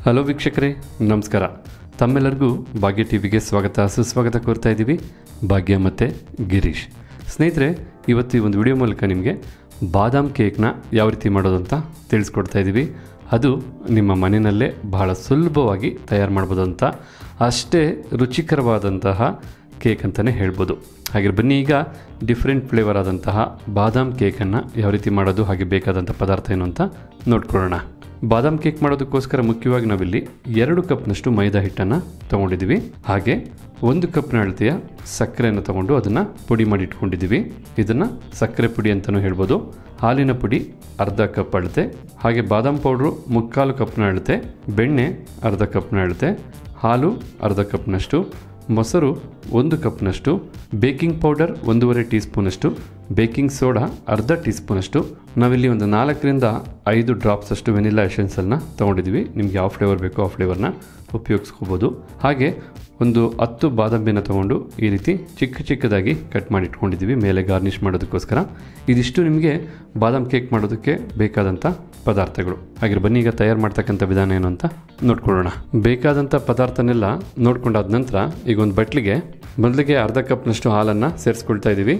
hello ವೀಕ್ಷಕರೇ ನಮಸ್ಕಾರ ತಮ್ಮೆಲ್ಲರಿಗೂ ಭಾಗ್ಯ ಟಿವಿಗೆ ಸ್ವಾಗತ ಸುಸ್ವಾಗತ ಕೋರ್ತಾ ಇದ್ದೀವಿ ಭಾಗ್ಯ ಮತ್ತು ಗಿರೀಶ್ ಸ್ನೇಹಿತರೆ ಇವತ್ತು ಈ ಒಂದು ವಿಡಿಯೋ ಮೂಲಕ ನಿಮಗೆ ಬಾದಾಮ್ ಕೇಕ್ನ ಯಾವ ರೀತಿ ಮಾಡೋದು ಅಂತ ತಿಳಿಸ್ಕೊಡ್ತಾ ಇದ್ದೀವಿ ಅದು ನಿಮ್ಮ ಮನೆಯಲ್ಲೇ ಬಹಳ ಸುಲಭವಾಗಿ ತಯಾರು ಮಾಡ್ಬೋದು ಅಂತ ಅಷ್ಟೇ ರುಚಿಕರವಾದಂತಹ ಕೇಕ್ ಅಂತಲೇ ಹೇಳ್ಬೋದು ಹಾಗೆ ಬನ್ನಿ ಈಗ ಡಿಫ್ರೆಂಟ್ ಫ್ಲೇವರ್ ಆದಂತಹ ಬಾದಾಮ್ ಕೇಕನ್ನು ಯಾವ ರೀತಿ ಮಾಡೋದು ಹಾಗೆ ಬೇಕಾದಂಥ ಪದಾರ್ಥ ಏನು ಅಂತ ನೋಡ್ಕೊಳ್ಳೋಣ ಬಾದಾಮ್ ಕೇಕ್ ಮಾಡೋದಕ್ಕೋಸ್ಕರ ಮುಖ್ಯವಾಗಿ ನಾವಿಲ್ಲಿ ಎರಡು ಕಪ್ನಷ್ಟು ಮೈದಾ ಹಿಟ್ಟನ್ನು ತೊಗೊಂಡಿದ್ದೀವಿ ಹಾಗೆ ಒಂದು ಕಪ್ನ ಅಳತೆಯ ಸಕ್ಕರೆಯನ್ನು ತಗೊಂಡು ಅದನ್ನು ಪುಡಿ ಮಾಡಿ ಇಟ್ಕೊಂಡಿದ್ದೀವಿ ಇದನ್ನು ಸಕ್ಕರೆ ಪುಡಿ ಅಂತಲೂ ಹೇಳ್ಬೋದು ಹಾಲಿನ ಪುಡಿ ಅರ್ಧ ಕಪ್ ಅಳತೆ ಹಾಗೆ ಬಾದಾಮ್ ಪೌಡ್ರು ಮುಕ್ಕಾಲು ಕಪ್ನ ಅಳತೆ ಬೆಣ್ಣೆ ಅರ್ಧ ಕಪ್ನ ಅಳತೆ ಹಾಲು ಅರ್ಧ ಕಪ್ನಷ್ಟು ಮೊಸರು ಒಂದು ಕಪ್ನಷ್ಟು ಬೇಕಿಂಗ್ ಪೌಡರ್ ಒಂದೂವರೆ ಟೀ ಸ್ಪೂನಷ್ಟು ಬೇಕಿಂಗ್ ಸೋಡಾ ಅರ್ಧ ಟೀ ಸ್ಪೂನಷ್ಟು ನಾವಿಲ್ಲಿ ಒಂದು ನಾಲ್ಕರಿಂದ ಐದು ಡ್ರಾಪ್ಸ್ ಅಷ್ಟು ವೆನಿಲಾ ಎಸೆನ್ಸನ್ನು ತೊಗೊಂಡಿದ್ದೀವಿ ನಿಮ್ಗೆ ಯಾವ ಫ್ಲೇವರ್ ಬೇಕೋ ಆ ಫ್ಲೇವರ್ನ ಉಪಯೋಗಿಸ್ಕೋಬೋದು ಹಾಗೆ ಒಂದು ಹತ್ತು ಬಾದಾಮಿನ ತೊಗೊಂಡು ಈ ರೀತಿ ಚಿಕ್ಕ ಚಿಕ್ಕದಾಗಿ ಕಟ್ ಮಾಡಿ ಇಟ್ಕೊಂಡಿದ್ದೀವಿ ಮೇಲೆ ಗಾರ್ನಿಷ್ ಮಾಡೋದಕ್ಕೋಸ್ಕರ ಇದಿಷ್ಟು ನಿಮಗೆ ಬಾದಾಮ್ ಕೇಕ್ ಮಾಡೋದಕ್ಕೆ ಬೇಕಾದಂಥ ಪದಾರ್ಥಗಳು ಹಾಗೆ ಬನ್ನಿ ಈಗ ತಯಾರು ಮಾಡ್ತಕ್ಕಂಥ ವಿಧಾನ ಏನು ಅಂತ ನೋಡ್ಕೊಳ್ಳೋಣ ಬೇಕಾದಂಥ ಪದಾರ್ಥನೆಲ್ಲ ನೋಡ್ಕೊಂಡಾದ ನಂತರ ಈಗ ಒಂದು ಬಟ್ಲಿಗೆ ಮೊದಲಿಗೆ ಅರ್ಧ ಕಪ್ನಷ್ಟು ಹಾಲನ್ನು ಸೇರಿಸ್ಕೊಳ್ತಾ ಇದ್ದೀವಿ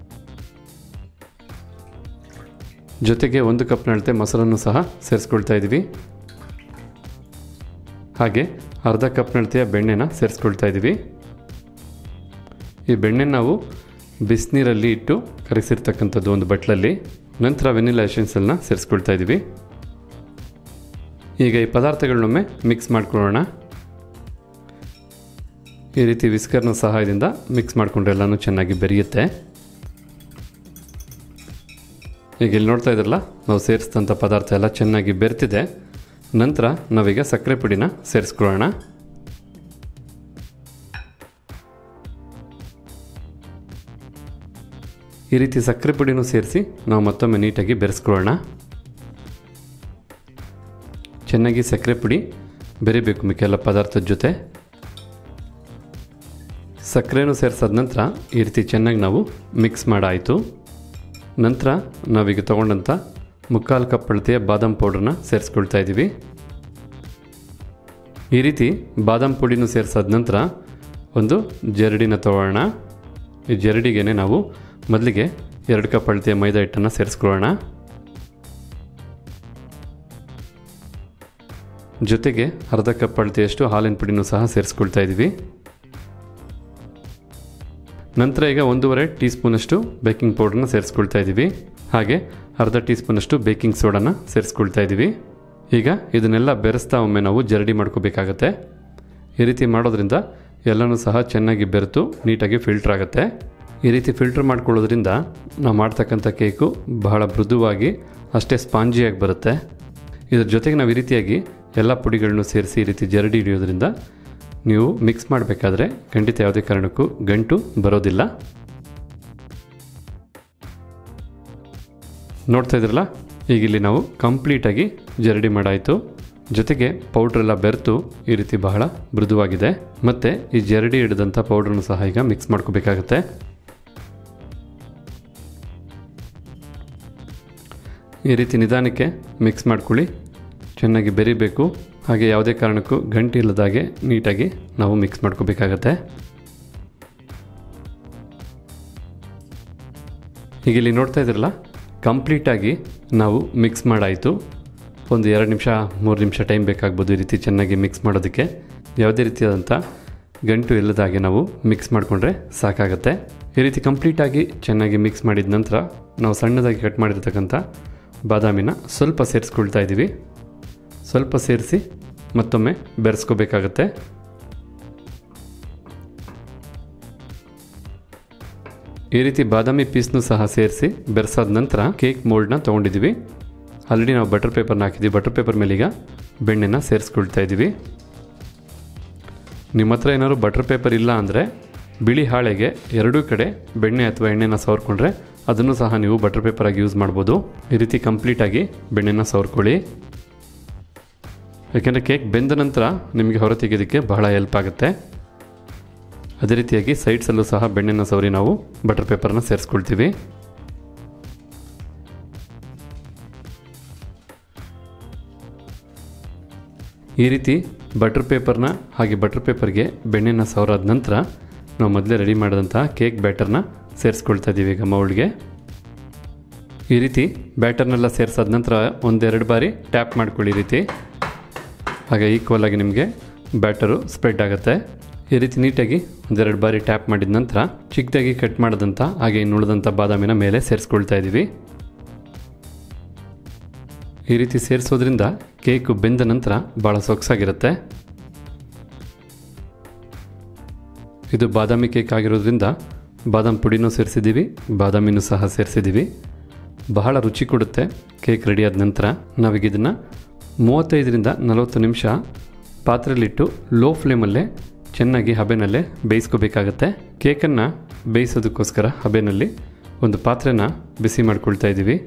ಜೊತೆಗೆ ಒಂದು ಕಪ್ನ ಅಳತೆ ಮೊಸರನ್ನು ಸಹ ಸೇರಿಸ್ಕೊಳ್ತಾ ಇದ್ದೀವಿ ಹಾಗೆ ಅರ್ಧ ಕಪ್ನ ಅಳತೆಯ ಬೆಣ್ಣೆನ ಸೇರಿಸ್ಕೊಳ್ತಾ ಇದ್ದೀವಿ ಈ ಬೆಣ್ಣೆ ನಾವು ಬಿಸಿನೀರಲ್ಲಿ ಇಟ್ಟು ಕರೆಸಿರ್ತಕ್ಕಂಥದ್ದು ಒಂದು ಬಟ್ಲಲ್ಲಿ ನಂತರ ವೆನಿಲಾ ಎಸೆನ್ಸಲ್ನ ಸೇರಿಸ್ಕೊಳ್ತಾ ಇದ್ದೀವಿ ಈಗ ಈ ಪದಾರ್ಥಗಳನ್ನೊಮ್ಮೆ ಮಿಕ್ಸ್ ಮಾಡ್ಕೊಳ್ಳೋಣ ಈ ರೀತಿ ವಿಸ್ಕರ್ನ ಸಹಾಯದಿಂದ ಮಿಕ್ಸ್ ಮಾಡಿಕೊಂಡ್ರೆ ಎಲ್ಲನೂ ಚೆನ್ನಾಗಿ ಬೆರೆಯುತ್ತೆ ಈಗ ಇಲ್ಲಿ ನೋಡ್ತಾ ಇದ್ರಲ್ಲ ನಾವು ಸೇರಿಸಿದಂಥ ಪದಾರ್ಥ ಎಲ್ಲ ಚೆನ್ನಾಗಿ ಬೆರೆತಿದೆ ನಂತರ ನಾವೀಗ ಸಕ್ಕರೆ ಪುಡಿನ ಸೇರಿಸ್ಕೊಳ್ಳೋಣ ಈ ರೀತಿ ಸಕ್ಕರೆ ಪುಡಿನೂ ಸೇರಿಸಿ ನಾವು ಮತ್ತೊಮ್ಮೆ ನೀಟಾಗಿ ಬೆರೆಸ್ಕೊಳ್ಳೋಣ ಚೆನ್ನಾಗಿ ಸಕ್ಕರೆ ಪುಡಿ ಬೆರಿಬೇಕು ಮಿಕ್ಕೆಲ್ಲ ಪದಾರ್ಥದ ಜೊತೆ ಸಕ್ಕರೆನೂ ಸೇರಿಸಾದ ನಂತರ ಈ ರೀತಿ ಚೆನ್ನಾಗಿ ನಾವು ಮಿಕ್ಸ್ ಮಾಡಾಯಿತು ನಂತರ ನಾವೀಗ ತೊಗೊಂಡಂಥ ಮುಕ್ಕಾಲು ಕಪ್ ಅಳತೆಯ ಬಾದಾಮ್ ಪೌಡ್ರನ್ನ ಸೇರಿಸ್ಕೊಳ್ತಾ ಇದ್ದೀವಿ ಈ ರೀತಿ ಬಾದಾಮ್ ಪುಡಿನೂ ಸೇರಿಸಾದ ನಂತರ ಒಂದು ಜರಡಿನ ತೊಗೊಳ್ಳೋಣ ಈ ಜರಡಿಗೆ ನಾವು ಮೊದಲಿಗೆ ಎರಡು ಕಪ್ ಅಳತೆಯ ಮೈದಾ ಹಿಟ್ಟನ್ನು ಸೇರಿಸ್ಕೊಳ್ಳೋಣ ಜೊತೆಗೆ ಅರ್ಧ ಕಪ್ ಅಳತೆಯಷ್ಟು ಹಾಲಿನ ಪುಡಿನೂ ಸಹ ಸೇರಿಸ್ಕೊಳ್ತಾ ಇದ್ದೀವಿ ನಂತರ ಈಗ ಒಂದೂವರೆ ಟೀ ಸ್ಪೂನಷ್ಟು ಬೇಕಿಂಗ್ ಪೌಡ್ರನ್ನ ಸೇರಿಸ್ಕೊಳ್ತಾ ಇದ್ದೀವಿ ಹಾಗೆ ಅರ್ಧ ಟೀ ಸ್ಪೂನಷ್ಟು ಬೇಕಿಂಗ್ ಸೋಡಾನ ಸೇರಿಸ್ಕೊಳ್ತಾ ಇದ್ದೀವಿ ಈಗ ಇದನ್ನೆಲ್ಲ ಬೆರೆಸ್ತಾ ಒಮ್ಮೆ ನಾವು ಜರಡಿ ಮಾಡ್ಕೋಬೇಕಾಗತ್ತೆ ಈ ರೀತಿ ಮಾಡೋದ್ರಿಂದ ಎಲ್ಲನೂ ಸಹ ಚೆನ್ನಾಗಿ ಬೆರೆತು ನೀಟಾಗಿ ಫಿಲ್ಟ್ರ್ ಆಗುತ್ತೆ ಈ ರೀತಿ ಫಿಲ್ಟರ್ ಮಾಡ್ಕೊಳ್ಳೋದ್ರಿಂದ ನಾವು ಮಾಡ್ತಕ್ಕಂಥ ಕೇಕು ಬಹಳ ಮೃದುವಾಗಿ ಅಷ್ಟೇ ಸ್ಪಾಂಜಿಯಾಗಿ ಬರುತ್ತೆ ಇದ್ರ ಜೊತೆಗೆ ನಾವು ಈ ರೀತಿಯಾಗಿ ಎಲ್ಲ ಪುಡಿಗಳನ್ನು ಸೇರಿಸಿ ಈ ರೀತಿ ಜರಡಿ ಹಿಡಿಯೋದ್ರಿಂದ ನೀವು ಮಿಕ್ಸ್ ಮಾಡಬೇಕಾದ್ರೆ ಖಂಡಿತ ಯಾವುದೇ ಕಾರಣಕ್ಕೂ ಗಂಟು ಬರೋದಿಲ್ಲ ನೋಡ್ತಾ ಇದ್ರಲ್ಲ ಈಗ ಇಲ್ಲಿ ನಾವು ಕಂಪ್ಲೀಟಾಗಿ ಜರಡಿ ಮಾಡಾಯಿತು ಜೊತೆಗೆ ಪೌಡ್ರೆಲ್ಲ ಬೆರೆತು ಈ ರೀತಿ ಬಹಳ ಮೃದುವಾಗಿದೆ ಮತ್ತು ಈ ಜರಡಿ ಹಿಡಿದಂಥ ಪೌಡ್ರನ್ನು ಸಹ ಈಗ ಮಿಕ್ಸ್ ಮಾಡ್ಕೋಬೇಕಾಗತ್ತೆ ಈ ರೀತಿ ನಿಧಾನಕ್ಕೆ ಮಿಕ್ಸ್ ಮಾಡ್ಕೊಳ್ಳಿ ಚೆನ್ನಾಗಿ ಬೆರಿಬೇಕು ಹಾಗೆ ಯಾವುದೇ ಕಾರಣಕ್ಕೂ ಗಂಟೆ ಇಲ್ಲದಾಗೆ ನೀಟಾಗಿ ನಾವು ಮಿಕ್ಸ್ ಮಾಡ್ಕೋಬೇಕಾಗತ್ತೆ ಈಗ ಇಲ್ಲಿ ನೋಡ್ತಾ ಇದ್ರಲ್ಲ ಕಂಪ್ಲೀಟಾಗಿ ನಾವು ಮಿಕ್ಸ್ ಮಾಡಾಯಿತು ಒಂದು ಎರಡು ನಿಮಿಷ ಮೂರು ನಿಮಿಷ ಟೈಮ್ ಬೇಕಾಗ್ಬೋದು ಈ ರೀತಿ ಚೆನ್ನಾಗಿ ಮಿಕ್ಸ್ ಮಾಡೋದಕ್ಕೆ ಯಾವುದೇ ರೀತಿಯಾದಂಥ ಗಂಟು ಇಲ್ಲದಾಗೆ ನಾವು ಮಿಕ್ಸ್ ಮಾಡಿಕೊಂಡ್ರೆ ಸಾಕಾಗತ್ತೆ ಈ ರೀತಿ ಕಂಪ್ಲೀಟಾಗಿ ಚೆನ್ನಾಗಿ ಮಿಕ್ಸ್ ಮಾಡಿದ ನಂತರ ನಾವು ಸಣ್ಣದಾಗಿ ಕಟ್ ಮಾಡಿರ್ತಕ್ಕಂಥ ಬಾದಾಮಿನ ಸ್ವಲ್ಪ ಸೇರಿಸ್ಕೊಳ್ತಾ ಇದ್ದೀವಿ ಸ್ವಲ್ಪ ಸೇರಿಸಿ ಮತ್ತೊಮ್ಮೆ ಬೆರೆಸ್ಕೋಬೇಕಾಗತ್ತೆ ಈ ರೀತಿ ಬಾದಾಮಿ ಪೀಸ್ನು ಸಹ ಸೇರಿಸಿ ಬೆರೆಸಾದ ನಂತರ ಕೇಕ್ ಮೋಲ್ಡ್ನ ತೊಗೊಂಡಿದ್ದೀವಿ ಆಲ್ರೆಡಿ ನಾವು ಬಟರ್ ಪೇಪರ್ನ ಹಾಕಿದ್ದೀವಿ ಬಟರ್ ಪೇಪರ್ ಮೇಲೆ ಈಗ ಬೆಣ್ಣೆನ ಸೇರಿಸ್ಕೊಳ್ತಾ ಇದ್ದೀವಿ ನಿಮ್ಮ ಹತ್ರ ಏನಾದ್ರು ಬಟರ್ ಪೇಪರ್ ಇಲ್ಲ ಅಂದರೆ ಬಿಳಿ ಹಾಳೆಗೆ ಎರಡೂ ಕಡೆ ಬೆಣ್ಣೆ ಅಥವಾ ಎಣ್ಣೆನ ಸವರ್ಕೊಂಡ್ರೆ ಅದನ್ನು ಸಹ ನೀವು ಬಟರ್ ಪೇಪರಾಗಿ ಯೂಸ್ ಮಾಡ್ಬೋದು ಈ ರೀತಿ ಕಂಪ್ಲೀಟಾಗಿ ಬೆಣ್ಣೆನ ಸವರ್ಕೊಳ್ಳಿ ಯಾಕೆಂದರೆ ಕೇಕ್ ಬೆಂದ ನಂತರ ನಿಮಗೆ ಹೊರ ತೆಗೆಯೋದಕ್ಕೆ ಬಹಳ ಹೆಲ್ಪ್ ಆಗುತ್ತೆ ಅದೇ ರೀತಿಯಾಗಿ ಸೈಡ್ಸಲ್ಲೂ ಸಹ ಬೆಣ್ಣೆನ ಸವರಿ ನಾವು ಬಟರ್ ಪೇಪರ್ನ ಸೇರಿಸ್ಕೊಳ್ತೀವಿ ಈ ರೀತಿ ಬಟರ್ ಪೇಪರ್ನ ಹಾಗೆ ಬಟರ್ ಪೇಪರ್ಗೆ ಬೆಣ್ಣೆನ ಸವರಾದ ನಂತರ ನಾವು ಮೊದಲೇ ರೆಡಿ ಮಾಡಿದಂತಹ ಕೇಕ್ ಬ್ಯಾಟರ್ನ ಸೇರಿಸ್ಕೊಳ್ತಾ ಇದ್ದೀವಿ ಈಗ ಮೌಲ್ಡ್ಗೆ ಈ ರೀತಿ ಬ್ಯಾಟರ್ನೆಲ್ಲ ಸೇರಿಸಾದ ನಂತರ ಒಂದೆರಡು ಬಾರಿ ಟ್ಯಾಪ್ ಮಾಡ್ಕೊಳ್ಳಿ ಈ ರೀತಿ ಹಾಗೆ ಈಕ್ವಲ್ ಆಗಿ ನಿಮಗೆ ಬ್ಯಾಟರು ಸ್ಪ್ರೆಡ್ ಆಗುತ್ತೆ ಈ ರೀತಿ ನೀಟಾಗಿ ಒಂದೆರಡು ಬಾರಿ ಟ್ಯಾಪ್ ಮಾಡಿದ ನಂತರ ಚಿಕ್ಕದಾಗಿ ಕಟ್ ಮಾಡಿದಂಥ ಹಾಗೆ ಇನ್ನು ಉಳಿದಂಥ ಬಾದಾಮಿನ ಮೇಲೆ ಸೇರಿಸ್ಕೊಳ್ತಾ ಇದ್ದೀವಿ ಈ ರೀತಿ ಸೇರಿಸೋದ್ರಿಂದ ಕೇಕು ಬೆಂದ ನಂತರ ಭಾಳ ಸೊಗಸಾಗಿರುತ್ತೆ ಇದು ಬಾದಾಮಿ ಕೇಕ್ ಆಗಿರೋದ್ರಿಂದ ಬಾದಾಮ್ ಪುಡಿನೂ ಸೇರಿಸಿದ್ದೀವಿ ಬಾದಾಮಿನೂ ಸಹ ಸೇರಿಸಿದ್ದೀವಿ ಬಹಳ ರುಚಿ ಕೊಡುತ್ತೆ ಕೇಕ್ ರೆಡಿ ಆದ ನಂತರ ನಾವೀಗ ಇದನ್ನು ಮೂವತ್ತೈದರಿಂದ ನಲವತ್ತು ನಿಮಿಷ ಪಾತ್ರೆಯಲ್ಲಿಟ್ಟು ಲೋ ಫ್ಲೇಮಲ್ಲೇ ಚೆನ್ನಾಗಿ ಹಬೆನಲ್ಲೇ ಬೇಯಿಸ್ಕೋಬೇಕಾಗತ್ತೆ ಕೇಕನ್ನು ಬೇಯಿಸೋದಕ್ಕೋಸ್ಕರ ಹಬೆನಲ್ಲಿ ಒಂದು ಪಾತ್ರೆನ ಬಿಸಿ ಮಾಡ್ಕೊಳ್ತಾ ಇದ್ದೀವಿ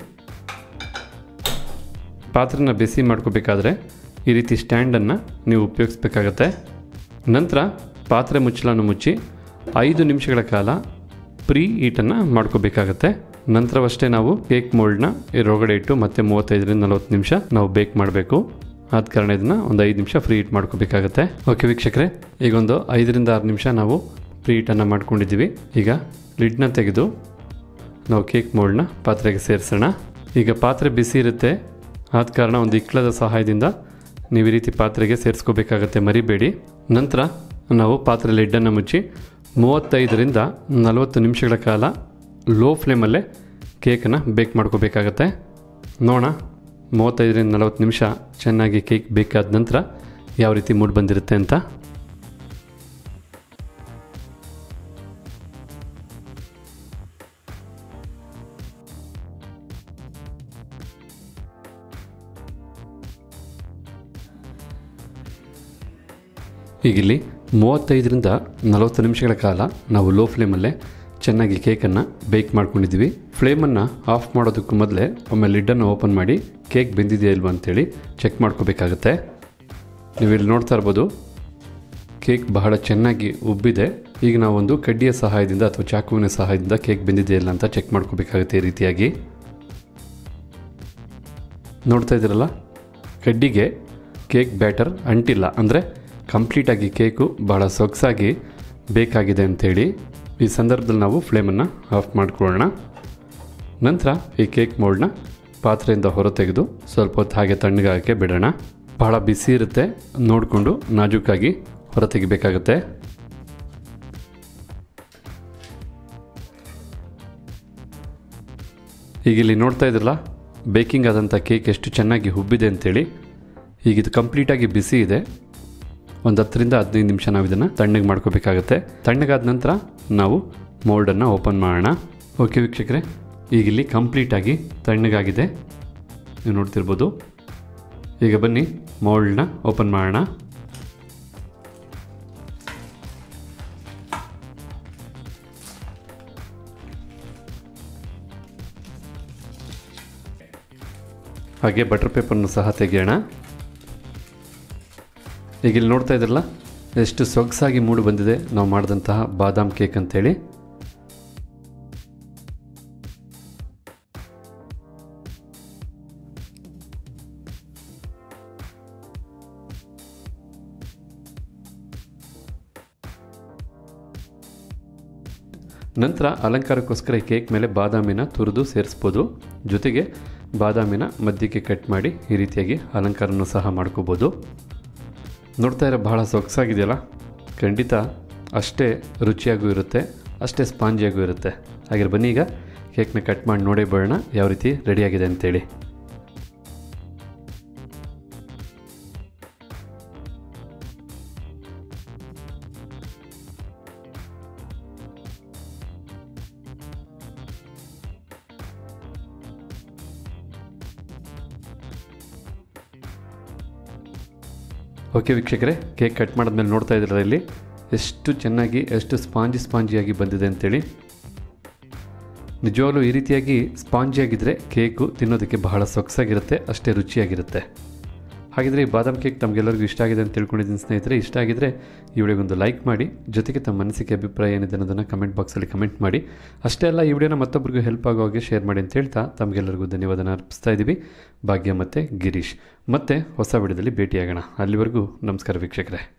ಪಾತ್ರೆನ ಬಿಸಿ ಮಾಡ್ಕೋಬೇಕಾದ್ರೆ ಈ ರೀತಿ ಸ್ಟ್ಯಾಂಡನ್ನು ನೀವು ಉಪಯೋಗಿಸ್ಬೇಕಾಗತ್ತೆ ನಂತರ ಪಾತ್ರೆ ಮುಚ್ಚಳನ್ನು ಮುಚ್ಚಿ ಐದು ನಿಮಿಷಗಳ ಕಾಲ ಪ್ರೀ ಹೀಟನ್ನು ಮಾಡ್ಕೋಬೇಕಾಗತ್ತೆ ನಂತರವಷ್ಟೇ ನಾವು ಕೇಕ್ ಮೋಲ್ಡ್ನ ಇದರೊಳಗಡೆ ಇಟ್ಟು ಮತ್ತೆ ಮೂವತ್ತೈದರಿಂದ ನಲವತ್ತು ನಿಮಿಷ ನಾವು ಬೇಕ್ ಮಾಡಬೇಕು ಆದ ಕಾರಣ ಇದನ್ನು ಒಂದು ಐದು ನಿಮಿಷ ಫ್ರೀ ಹೀಟ್ ಮಾಡ್ಕೋಬೇಕಾಗತ್ತೆ ಓಕೆ ವೀಕ್ಷಕರೇ ಈಗ ಒಂದು ಐದರಿಂದ ಆರು ನಿಮಿಷ ನಾವು ಫ್ರೀ ಹೀಟನ್ನು ಮಾಡ್ಕೊಂಡಿದ್ದೀವಿ ಈಗ ಲಿಡ್ನ ತೆಗೆದು ನಾವು ಕೇಕ್ ಮೋಲ್ಡ್ನ ಪಾತ್ರೆಗೆ ಸೇರಿಸೋಣ ಈಗ ಪಾತ್ರೆ ಬಿಸಿ ಇರುತ್ತೆ ಆದ ಕಾರಣ ಒಂದು ಇಕ್ಲದ ಸಹಾಯದಿಂದ ನೀವು ಈ ರೀತಿ ಪಾತ್ರೆಗೆ ಸೇರಿಸ್ಕೋಬೇಕಾಗತ್ತೆ ಮರಿಬೇಡಿ ನಂತರ ನಾವು ಪಾತ್ರೆ ಲಿಡ್ಡನ್ನು ಮುಚ್ಚಿ ಮೂವತ್ತೈದರಿಂದ ನಲವತ್ತು ನಿಮಿಷಗಳ ಕಾಲ ಲೋ ಫ್ಲೇಮಲ್ಲೇ ಕೇಕನ್ನು ಬೇಕ್ ಮಾಡ್ಕೋಬೇಕಾಗತ್ತೆ ನೋಡೋಣ ಮೂವತ್ತೈದರಿಂದ ನಲವತ್ತು ನಿಮಿಷ ಚೆನ್ನಾಗಿ ಕೇಕ್ ಬೇಕಾದ ನಂತರ ಯಾವ ರೀತಿ ಮೂಡ್ ಬಂದಿರುತ್ತೆ ಅಂತ ಈಗ ಇಲ್ಲಿ ಮೂವತ್ತೈದರಿಂದ ನಲವತ್ತು ನಿಮಿಷಗಳ ಕಾಲ ನಾವು ಲೋ ಫ್ಲೇಮಲ್ಲೇ ಚೆನ್ನಾಗಿ ಕೇಕನ್ನು ಬೇಕ್ ಮಾಡ್ಕೊಂಡಿದ್ದೀವಿ ಫ್ಲೇಮನ್ನು ಆಫ್ ಮಾಡೋದಕ್ಕೂ ಮೊದಲೇ ಒಮ್ಮೆ ಲಿಡ್ಡನ್ನು ಓಪನ್ ಮಾಡಿ ಕೇಕ್ ಬೆಂದಿದೆಯಾ ಇಲ್ವಾ ಅಂತೇಳಿ ಚೆಕ್ ಮಾಡ್ಕೋಬೇಕಾಗತ್ತೆ ನೀವು ಇಲ್ಲಿ ನೋಡ್ತಾ ಇರ್ಬೋದು ಕೇಕ್ ಬಹಳ ಚೆನ್ನಾಗಿ ಉಬ್ಬಿದೆ ಈಗ ನಾವೊಂದು ಕಡ್ಡಿಯ ಸಹಾಯದಿಂದ ಅಥವಾ ಚಾಕುವಿನ ಸಹಾಯದಿಂದ ಕೇಕ್ ಬೆಂದಿದೆಯಾ ಇಲ್ಲ ಅಂತ ಚೆಕ್ ಮಾಡ್ಕೋಬೇಕಾಗುತ್ತೆ ಈ ರೀತಿಯಾಗಿ ನೋಡ್ತಾ ಇದ್ದೀರಲ್ಲ ಕಡ್ಡಿಗೆ ಕೇಕ್ ಬ್ಯಾಟರ್ ಅಂಟಿಲ್ಲ ಅಂದರೆ ಕಂಪ್ಲೀಟಾಗಿ ಕೇಕು ಭಾಳ ಸೊಗಸಾಗಿ ಬೇಕಾಗಿದೆ ಅಂಥೇಳಿ ಈ ಸಂದರ್ಭದಲ್ಲಿ ನಾವು ಫ್ಲೇಮನ್ನು ಆಫ್ ಮಾಡ್ಕೊಳ್ಳೋಣ ನಂತರ ಈ ಕೇಕ್ ಮೋಲ್ಡ್ನ ಪಾತ್ರೆಯಿಂದ ಹೊರತೆಗೆದು ಸ್ವಲ್ಪ ಹೊತ್ತು ಹಾಗೆ ತಣ್ಣಗಾಗಕ್ಕೆ ಬಿಡೋಣ ಭಾಳ ಬಿಸಿ ಇರುತ್ತೆ ನೋಡಿಕೊಂಡು ನಾಜೂಕಾಗಿ ಹೊರತೆಗಿಬೇಕಾಗತ್ತೆ ಈಗ ಇಲ್ಲಿ ನೋಡ್ತಾ ಇದ್ರಲ್ಲ ಬೇಕಿಂಗ್ ಆದಂಥ ಕೇಕ್ ಎಷ್ಟು ಚೆನ್ನಾಗಿ ಹುಬ್ಬಿದೆ ಅಂತೇಳಿ ಈಗ ಇದು ಕಂಪ್ಲೀಟಾಗಿ ಬಿಸಿ ಇದೆ ಒಂದು ಹತ್ತರಿಂದ ಹದಿನೈದು ನಿಮಿಷ ನಾವು ಇದನ್ನು ತಣ್ಣಗೆ ಮಾಡ್ಕೋಬೇಕಾಗತ್ತೆ ತಣ್ಣಗಾದ ನಂತರ ನಾವು ಮೋಲ್ಡನ್ನು ಓಪನ್ ಮಾಡೋಣ ಓಕೆ ವೀಕ್ಷಕರೇ ಈಗ ಇಲ್ಲಿ ಕಂಪ್ಲೀಟಾಗಿ ತಣ್ಣಗಾಗಿದೆ ನೀವು ನೋಡ್ತಿರ್ಬೋದು ಈಗ ಬನ್ನಿ ಮೋಲ್ಡ್ನ ಓಪನ್ ಮಾಡೋಣ ಹಾಗೆ ಬಟರ್ ಪೇಪರ್ನು ಸಹ ತೆಗೆಯೋಣ ಈಗ ಇಲ್ಲಿ ನೋಡ್ತಾ ಇದ್ರಲ್ಲ ಎಷ್ಟು ಸೊಗಸಾಗಿ ಮೂಡು ಬಂದಿದೆ ನಾವು ಮಾಡಿದಂತಹ ಬಾದಾಮ್ ಕೇಕ್ ಅಂತೇಳಿ ನಂತರ ಅಲಂಕಾರಕ್ಕೋಸ್ಕರ ಈ ಕೇಕ್ ಮೇಲೆ ಬಾದಾಮಿನ ತುರಿದು ಸೇರಿಸ್ಬೋದು ಜೊತೆಗೆ ಬಾದಾಮಿನ ಮಧ್ಯಕ್ಕೆ ಕಟ್ ಮಾಡಿ ಈ ರೀತಿಯಾಗಿ ಅಲಂಕಾರನೂ ಸಹ ಮಾಡ್ಕೋಬೋದು ನೋಡ್ತಾ ಇರೋ ಬಹಳ ಸೊಗಸಾಗಿದೆಯಲ್ಲ ಖಂಡಿತ ಅಷ್ಟೇ ರುಚಿಯಾಗೂ ಇರುತ್ತೆ ಅಷ್ಟೇ ಸ್ಪಾಂಜಿಯಾಗೂ ಇರುತ್ತೆ ಹಾಗೆ ಬನ್ನಿ ಈಗ ಕೇಕ್ನ ಕಟ್ ಮಾಡಿ ನೋಡೇ ಬರೋಣ ಯಾವ ರೀತಿ ರೆಡಿಯಾಗಿದೆ ಅಂತೇಳಿ ಓಕೆ ವೀಕ್ಷಕರೇ ಕೇಕ್ ಕಟ್ ಮಾಡಿದ್ಮೇಲೆ ನೋಡ್ತಾ ಇದ್ದೀರ ಇಲ್ಲಿ ಎಷ್ಟು ಚೆನ್ನಾಗಿ ಎಷ್ಟು ಸ್ಪಾಂಜಿ ಸ್ಪಾಂಜಿಯಾಗಿ ಬಂದಿದೆ ಅಂತೇಳಿ ನಿಜವಾಗ್ಲೂ ಈ ರೀತಿಯಾಗಿ ಸ್ಪಾಂಜಿಯಾಗಿದ್ದರೆ ಕೇಕು ತಿನ್ನೋದಕ್ಕೆ ಬಹಳ ಸೊಗಸಾಗಿರುತ್ತೆ ಅಷ್ಟೇ ರುಚಿಯಾಗಿರುತ್ತೆ ಹಾಗಿದ್ರೆ ಈ ಬಾದಾಮ್ ಕೇಕ್ ತಮಗೆಲ್ಲರಿಗೂ ಇಷ್ಟ ಆಗಿದೆ ಅಂತ ತಿಳ್ಕೊಂಡಿದ್ದೀನಿ ಸ್ನೇಹಿತರೆ ಇಷ್ಟ ಆಗಿದ್ರೆ ಈ ವಿಡಿಯೋಗೊಂದು ಲೈಕ್ ಮಾಡಿ ಜೊತೆಗೆ ತಮ್ಮ ಮನಸ್ಸಿಗೆ ಅಭಿಪ್ರಾಯ ಏನಿದೆ ಅನ್ನೋದನ್ನು ಕಮೆಂಟ್ ಬಾಕ್ಸಲ್ಲಿ ಕಮೆಂಟ್ ಮಾಡಿ ಅಷ್ಟೇ ಅಲ್ಲ ಈ ವಿಡಿಯೋನ ಮತ್ತೊಬ್ಬರಿಗೂ ಹೆಲ್ಪ್ ಆಗೋ ಹಾಗೆ ಶೇರ್ ಮಾಡಿ ಅಂತ ಹೇಳ್ತಾ ತಮಗೆಲ್ಲರಿಗೂ ಧನ್ಯವಾದನ ಅರ್ಪಿಸ್ತಾ ಇದ್ದೀವಿ ಭಾಗ್ಯ ಮತ್ತು ಗಿರೀಶ್ ಮತ್ತೆ ಹೊಸ ವಿಡಿಯೋದಲ್ಲಿ ಭೇಟಿಯಾಗೋಣ ಅಲ್ಲಿವರೆಗೂ ನಮಸ್ಕಾರ ವೀಕ್ಷಕರೇ